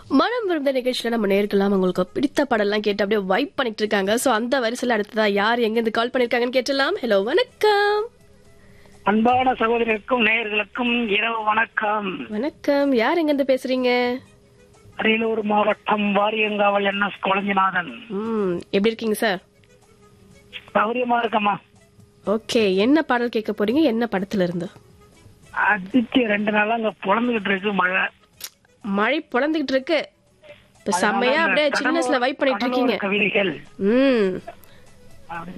மனம் விருந்த நிகழ்ச்சியில நம்ம நேர்களாம் உங்களுக்கு பிடித்த பாடல்லாம் கேட்டு அப்படியே வைப் பண்ணிட்டு இருக்காங்க சோ அந்த வரிசையில அடுத்ததா யார் எங்க இருந்து கால் பண்ணிருக்காங்கன்னு கேட்டலாம் ஹலோ வணக்கம் அன்பான சகோதரருக்கும் நேயர்களுக்கும் இரவு வணக்கம் வணக்கம் யார் எங்க இருந்து பேசுறீங்க அரியலூர் மாவட்டம் வாரியங்காவல் என் எஸ் குழஞ்சிநாதன் ம் எப்படி இருக்கீங்க சார் சௌரியமா இருக்கம்மா ஓகே என்ன பாடல் கேட்க போறீங்க என்ன படத்துல இருந்து அடிச்சு ரெண்டு நாளா அங்க புலந்துகிட்டு இருக்கு மழை மழை பொழந்துகிட்டு இருக்கு இப்ப செம்மையா அப்படியே சின்னஸ்ல வைப் பண்ணிட்டு இருக்கீங்க கவிதைகள் ம் அப்படி